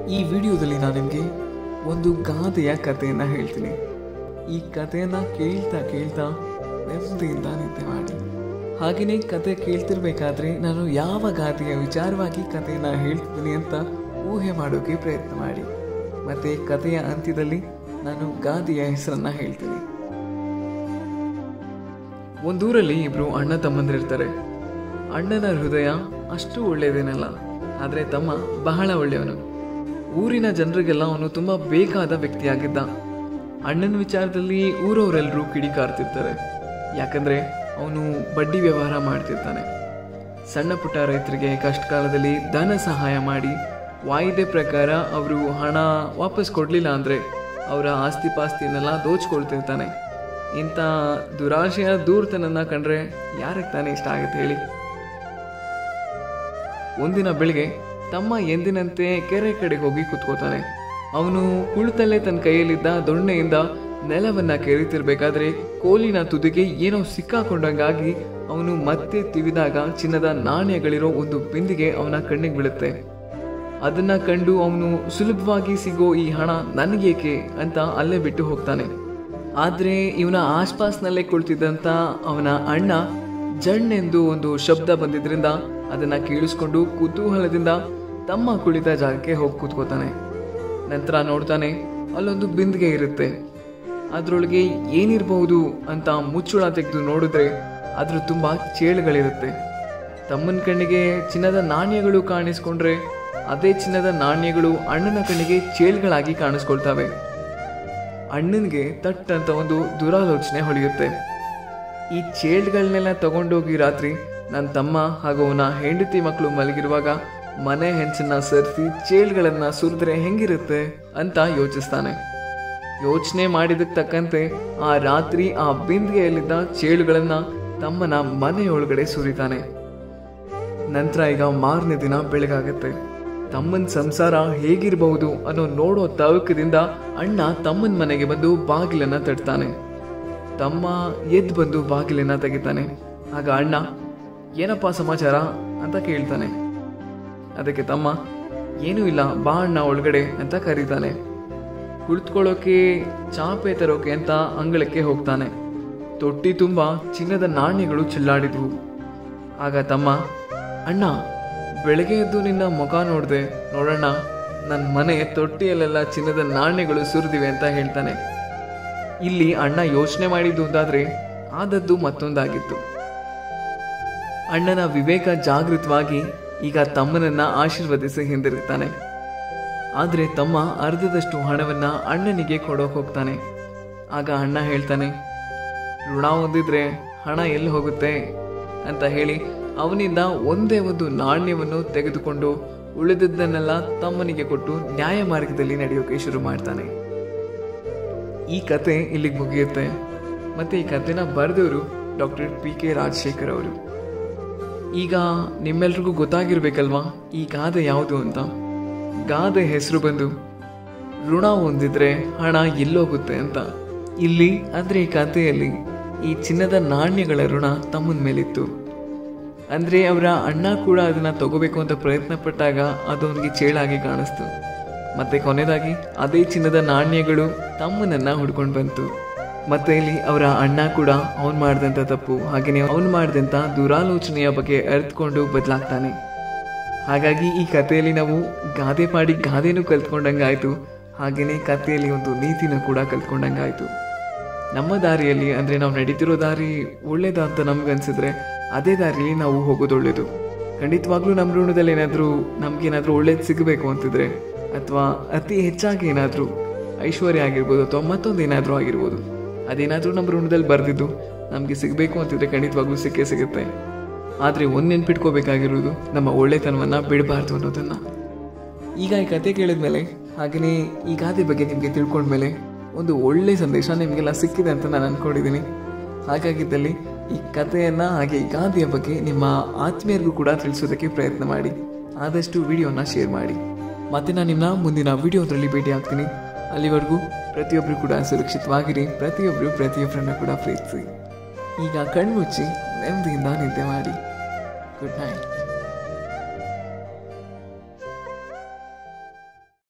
ಈ ವಿಡಿಯೋದಲ್ಲಿ ನಾನು ನಿಮಗೆ ಒಂದು ಗಾದೆಯ ಕಥೆಯನ್ನು ಹೇಳ್ತೀನಿ ಈ ಕಥೆಯನ್ನು ಕೇಳ್ತಾ ಕೇಳ್ತಾ ನೆಮ್ಮದಿಯಿಂದ ನಿದ್ದೆ ಮಾಡಿ ಹಾಗೆಯೇ ಕತೆ ಕೇಳ್ತಿರ್ಬೇಕಾದ್ರೆ ನಾನು ಯಾವ ಗಾದೆಯ ವಿಚಾರವಾಗಿ ಕಥೆಯನ್ನು ಹೇಳ್ತಿದ್ದೀನಿ ಅಂತ ಊಹೆ ಮಾಡೋಕೆ ಪ್ರಯತ್ನ ಮಾಡಿ ಮತ್ತು ಕಥೆಯ ಅಂತ್ಯದಲ್ಲಿ ನಾನು ಗಾದೆಯ ಹೆಸರನ್ನು ಹೇಳ್ತೀನಿ ಒಂದೂರಲ್ಲಿ ಇಬ್ರು ಅಣ್ಣ ತಮ್ಮಂದಿರ್ತಾರೆ ಅಣ್ಣನ ಹೃದಯ ಅಷ್ಟು ಒಳ್ಳೆಯದೇನಲ್ಲ ಆದರೆ ತಮ್ಮ ಬಹಳ ಒಳ್ಳೆಯವನು ಊರಿನ ಜನರಿಗೆಲ್ಲ ಅವನು ತುಂಬ ಬೇಕಾದ ವ್ಯಕ್ತಿಯಾಗಿದ್ದ ಅಣ್ಣನ ವಿಚಾರದಲ್ಲಿ ಊರವರೆಲ್ಲರೂ ಕಿಡಿಕಾರ್ತಿರ್ತಾರೆ ಯಾಕಂದ್ರೆ ಅವನು ಬಡ್ಡಿ ವ್ಯವಹಾರ ಮಾಡ್ತಿರ್ತಾನೆ ಸಣ್ಣ ಪುಟ್ಟ ರೈತರಿಗೆ ಕಷ್ಟ ಕಾಲದಲ್ಲಿ ಧನ ಸಹಾಯ ಮಾಡಿ ವಾಯಿದೆ ಪ್ರಕಾರ ಅವರು ಹಣ ವಾಪಸ್ ಕೊಡಲಿಲ್ಲ ಅಂದರೆ ಅವರ ಆಸ್ತಿ ಪಾಸ್ತಿಯನ್ನೆಲ್ಲ ದೋಚ್ಕೊಳ್ತಿರ್ತಾನೆ ಇಂಥ ದುರಾಶೆಯ ದೂರ್ತನನ್ನ ಕಂಡ್ರೆ ಯಾರಿಗೆ ತಾನೇ ಇಷ್ಟ ಆಗುತ್ತೆ ಹೇಳಿ ಒಂದಿನ ಬೆಳಿಗ್ಗೆ ತಮ್ಮ ಎಂದಿನಂತೆ ಕೆರೆ ಕಡೆಗೆ ಹೋಗಿ ಕುತ್ಕೋತಾನೆ ಅವನು ಕುಳಿತಲ್ಲೇ ತನ್ನ ಕೈಯಲ್ಲಿದ್ದ ದೊಣ್ಣೆಯಿಂದ ನೆಲವನ್ನ ಕೆರೀತಿರ್ಬೇಕಾದ್ರೆ ಕೋಲಿನ ತುದಿಗೆ ಏನೋ ಸಿಕ್ಕಾಕೊಂಡಂಗಾಗಿ ಅವನು ಮತ್ತೆ ತಿವಿದಾಗ ಚಿನ್ನದ ನಾಣ್ಯಗಳಿರೋ ಒಂದು ಬಿಂದಿಗೆ ಅವನ ಕಣ್ಣಿಗೆ ಬೀಳುತ್ತೆ ಅದನ್ನ ಕಂಡು ಅವನು ಸುಲಭವಾಗಿ ಸಿಗೋ ಈ ಹಣ ನನಗೇಕೆ ಅಂತ ಅಲ್ಲೇ ಬಿಟ್ಟು ಹೋಗ್ತಾನೆ ಆದ್ರೆ ಇವನ ಆಸ್ಪಾಸ್ನಲ್ಲೇ ಕುಳಿತಿದ್ದಂತ ಅವನ ಅಣ್ಣ ಜಣ್ಣೆಂದು ಒಂದು ಶಬ್ದ ಬಂದಿದ್ರಿಂದ ಅದನ್ನ ಕೇಳಿಸ್ಕೊಂಡು ಕುತೂಹಲದಿಂದ ತಮ್ಮ ಕುಳಿತ ಜಾಗಕ್ಕೆ ಹೋಗಿ ಕೂತ್ಕೋತಾನೆ ನಂತರ ನೋಡ್ತಾನೆ ಅಲ್ಲೊಂದು ಬಿಂದಿಗೆ ಇರುತ್ತೆ ಅದ್ರೊಳಗೆ ಏನಿರಬಹುದು ಅಂತ ಮುಚ್ಚುಳ ತೆಗೆದು ನೋಡಿದ್ರೆ ಅದ್ರ ತುಂಬಾ ಚೇಳುಗಳಿರುತ್ತೆ ತಮ್ಮನ ಕಣ್ಣಿಗೆ ಚಿನ್ನದ ನಾಣ್ಯಗಳು ಕಾಣಿಸ್ಕೊಂಡ್ರೆ ಅದೇ ಚಿನ್ನದ ನಾಣ್ಯಗಳು ಅಣ್ಣನ ಕಣ್ಣಿಗೆ ಚೇಳುಗಳಾಗಿ ಕಾಣಿಸ್ಕೊಳ್ತವೆ ಅಣ್ಣನಿಗೆ ತಟ್ ಅಂತ ಒಂದು ದುರಾಲೋಚನೆ ಹೊಳೆಯುತ್ತೆ ಈ ಚೇಳ್ಗಳನ್ನೆಲ್ಲ ತಗೊಂಡೋಗಿ ರಾತ್ರಿ ನನ್ನ ತಮ್ಮ ಹಾಗೂ ಅವನ ಹೆಂಡತಿ ಮಕ್ಕಳು ಮಲಗಿರುವಾಗ ಮನೆ ಹೆಂಚನ್ನ ಸರಿಸಿ ಚೇಳ್ಗಳನ್ನ ಸುರಿದ್ರೆ ಹೆಂಗಿರುತ್ತೆ ಅಂತ ಯೋಚಿಸ್ತಾನೆ ಯೋಚನೆ ಮಾಡಿದಕ್ಕೆ ತಕ್ಕಂತೆ ಆ ರಾತ್ರಿ ಆ ಬಿಂದಿಗೆಯಲ್ಲಿದ್ದ ಚೇಳುಗಳನ್ನ ತಮ್ಮನ ಮನೆಯೊಳಗಡೆ ಸುರಿತಾನೆ ನಂತರ ಈಗ ಮಾರನೇ ದಿನ ಬೆಳಗಾಗತ್ತೆ ತಮ್ಮನ ಸಂಸಾರ ಹೇಗಿರಬಹುದು ಅನ್ನೋ ನೋಡೋ ತವಕದಿಂದ ಅಣ್ಣ ತಮ್ಮನ ಮನೆಗೆ ಬಂದು ಬಾಗಿಲನ್ನ ತಟ್ತಾನೆ ತಮ್ಮ ಎದ್ದು ಬಂದು ಬಾಗಿಲನ್ನ ತೆಗಿತಾನೆ ಆಗ ಅಣ್ಣ ಏನಪ್ಪ ಸಮಾಚಾರ ಅಂತ ಕೇಳ್ತಾನೆ ಅದಕ್ಕೆ ತಮ್ಮ ಏನೂ ಇಲ್ಲ ಬಾ ಅಣ್ಣ ಒಳಗಡೆ ಅಂತ ಕರೀತಾನೆ ಕುಳಿತುಕೊಳ್ಳೋಕೆ ಚಾಪೆ ತರೋಕೆ ಅಂತ ಅಂಗಳಕ್ಕೆ ಹೋಗ್ತಾನೆ ತೊಟ್ಟಿ ತುಂಬ ಚಿನ್ನದ ನಾಣ್ಯಗಳು ಚೆಲ್ಲಾಡಿದ್ವು ಆಗ ತಮ್ಮ ಅಣ್ಣ ಬೆಳಗ್ಗೆ ಎದ್ದು ನಿನ್ನ ಮುಖ ನೋಡಿದೆ ನೋಡೋಣ ನನ್ನ ಮನೆ ತೊಟ್ಟಿಯಲ್ಲೆಲ್ಲ ಚಿನ್ನದ ನಾಣ್ಯಗಳು ಸುರಿದಿವೆ ಅಂತ ಹೇಳ್ತಾನೆ ಇಲ್ಲಿ ಅಣ್ಣ ಯೋಚನೆ ಮಾಡಿದ್ದು ಅಂತಾದ್ರೆ ಆದದ್ದು ಮತ್ತೊಂದಾಗಿತ್ತು ಅಣ್ಣನ ವಿವೇಕ ಜಾಗೃತವಾಗಿ ಈಗ ತಮ್ಮನನ್ನ ಆಶೀರ್ವದಿಸಿ ಹಿಂದಿರುತ್ತಾನೆ ಆದರೆ ತಮ್ಮ ಅರ್ಧದಷ್ಟು ಹಣವನ್ನ ಅಣ್ಣನಿಗೆ ಕೊಡೋಕೆ ಹೋಗ್ತಾನೆ ಆಗ ಅಣ್ಣ ಹೇಳ್ತಾನೆ ಋಣ ಹೊಂದಿದ್ರೆ ಹಣ ಎಲ್ಲಿ ಹೋಗುತ್ತೆ ಅಂತ ಹೇಳಿ ಅವನಿಂದ ಒಂದೇ ಒಂದು ನಾಣ್ಯವನ್ನು ತೆಗೆದುಕೊಂಡು ಉಳಿದದ್ದನ್ನೆಲ್ಲ ತಮ್ಮನಿಗೆ ಕೊಟ್ಟು ನ್ಯಾಯ ಮಾರ್ಗದಲ್ಲಿ ನಡೆಯೋಕೆ ಶುರು ಮಾಡ್ತಾನೆ ಈ ಕತೆ ಇಲ್ಲಿಗೆ ಮುಗಿಯುತ್ತೆ ಮತ್ತೆ ಈ ಕತೆನ ಬರೆದವರು ಡಾಕ್ಟರ್ ಪಿ ಕೆ ರಾಜಶೇಖರ್ ಅವರು ಈಗ ನಿಮ್ಮೆಲ್ರಿಗೂ ಗೊತ್ತಾಗಿರ್ಬೇಕಲ್ವಾ ಈ ಗಾದೆ ಯಾವುದು ಅಂತ ಗಾದೆ ಹೆಸರು ಬಂದು ಋಣ ಹೊಂದಿದ್ರೆ ಹಣ ಎಲ್ಲೋಗುತ್ತೆ ಅಂತ ಇಲ್ಲಿ ಅಂದ್ರೆ ಈ ಕಥೆಯಲ್ಲಿ ಈ ಚಿನ್ನದ ನಾಣ್ಯಗಳ ಋಣ ತಮ್ಮನ ಮೇಲಿತ್ತು ಅಂದ್ರೆ ಅವರ ಅಣ್ಣ ಕೂಡ ಅದನ್ನ ತಗೋಬೇಕು ಅಂತ ಪ್ರಯತ್ನ ಪಟ್ಟಾಗ ಅದವನಿಗೆ ಚೇಳಾಗಿ ಕಾಣಿಸ್ತು ಮತ್ತೆ ಕೊನೆಯದಾಗಿ ಅದೇ ಚಿನ್ನದ ನಾಣ್ಯಗಳು ತಮ್ಮನನ್ನ ಹುಡ್ಕೊಂಡು ಬಂತು ಮತ್ತೆ ಇಲ್ಲಿ ಅವರ ಅಣ್ಣ ಕೂಡ ಅವನ್ ಮಾಡಿದಂಥ ತಪ್ಪು ಹಾಗೆಯೇ ಅವನು ಮಾಡಿದಂಥ ದುರಾಲೋಚನೆಯ ಬಗ್ಗೆ ಅರ್ಥಕೊಂಡು ಬದಲಾಗ್ತಾನೆ ಹಾಗಾಗಿ ಈ ಕಥೆಯಲ್ಲಿ ನಾವು ಗಾದೆ ಪಾಡಿ ಗಾದೆನೂ ಕಲ್ತ್ಕೊಂಡಂಗಾಯ್ತು ಹಾಗೆಯೇ ಕಥೆಯಲ್ಲಿ ಒಂದು ನೀತಿನೂ ಕೂಡ ಕಲ್ತ್ಕೊಂಡಂಗಾಯ್ತು ನಮ್ಮ ದಾರಿಯಲ್ಲಿ ಅಂದರೆ ನಾವು ನಡೀತಿರೋ ದಾರಿ ಒಳ್ಳೇದ ಅಂತ ನಮ್ಗೆ ಅನ್ಸಿದ್ರೆ ಅದೇ ದಾರಿಯಲ್ಲಿ ನಾವು ಹೋಗೋದು ಒಳ್ಳೇದು ಖಂಡಿತವಾಗ್ಲೂ ನಮ್ಮ ಋಣದಲ್ಲಿ ಏನಾದರೂ ನಮ್ಗೇನಾದರೂ ಒಳ್ಳೇದು ಸಿಗಬೇಕು ಅಂತಿದ್ರೆ ಅಥವಾ ಅತಿ ಹೆಚ್ಚಾಗಿ ಏನಾದರೂ ಐಶ್ವರ್ಯ ಆಗಿರ್ಬೋದು ಅಥವಾ ಮತ್ತೊಂದು ಏನಾದರೂ ಆಗಿರ್ಬೋದು ಅದೇನಾದರೂ ನಮ್ಮ ಋಣದಲ್ಲಿ ಬರೆದಿದ್ದು ನಮಗೆ ಸಿಗಬೇಕು ಅಂತಿದ್ರೆ ಖಂಡಿತವಾಗ್ಲೂ ಸಿಕ್ಕೇ ಸಿಗುತ್ತೆ ಆದರೆ ಒಂದು ನೆನ್ಪಿಟ್ಕೋಬೇಕಾಗಿರೋದು ನಮ್ಮ ಒಳ್ಳೆತನವನ್ನು ಬಿಡಬಾರ್ದು ಅನ್ನೋದನ್ನು ಈಗ ಈ ಕತೆ ಕೇಳಿದ್ಮೇಲೆ ಹಾಗೆಯೇ ಈ ಗಾದೆ ಬಗ್ಗೆ ನಿಮಗೆ ತಿಳ್ಕೊಂಡ್ಮೇಲೆ ಒಂದು ಒಳ್ಳೆ ಸಂದೇಶ ನಿಮಗೆಲ್ಲ ಸಿಕ್ಕಿದೆ ಅಂತ ನಾನು ಅಂದ್ಕೊಂಡಿದ್ದೀನಿ ಹಾಗಾಗಿದ್ದಲ್ಲಿ ಈ ಕಥೆಯನ್ನು ಹಾಗೆ ಈ ಗಾದೆಯ ಬಗ್ಗೆ ನಿಮ್ಮ ಆತ್ಮೀಯರಿಗೂ ಕೂಡ ತಿಳಿಸೋದಕ್ಕೆ ಪ್ರಯತ್ನ ಮಾಡಿ ಆದಷ್ಟು ವಿಡಿಯೋನ ಶೇರ್ ಮಾಡಿ ಮತ್ತೆ ನಾನು ನಿಮ್ಮನ್ನ ಮುಂದಿನ ವಿಡಿಯೋದಲ್ಲಿ ಭೇಟಿ ಆಗ್ತೀನಿ ಅಲ್ಲಿವರೆಗೂ ಪ್ರತಿಯೊಬ್ಬರು ಕೂಡ ಸುರಕ್ಷಿತವಾಗಿರಿ ಪ್ರತಿಯೊಬ್ಬರು ಪ್ರತಿಯೊಬ್ಬರನ್ನ ಕೂಡ ಪ್ರೀತಿಸಿ ಈಗ ಕಣ್ಮುಚ್ಚಿ ನೆಮ್ಮದಿಯಿಂದ ನಿದ್ದೆ ಮಾಡಿ ಗುಡ್ ನೈಟ್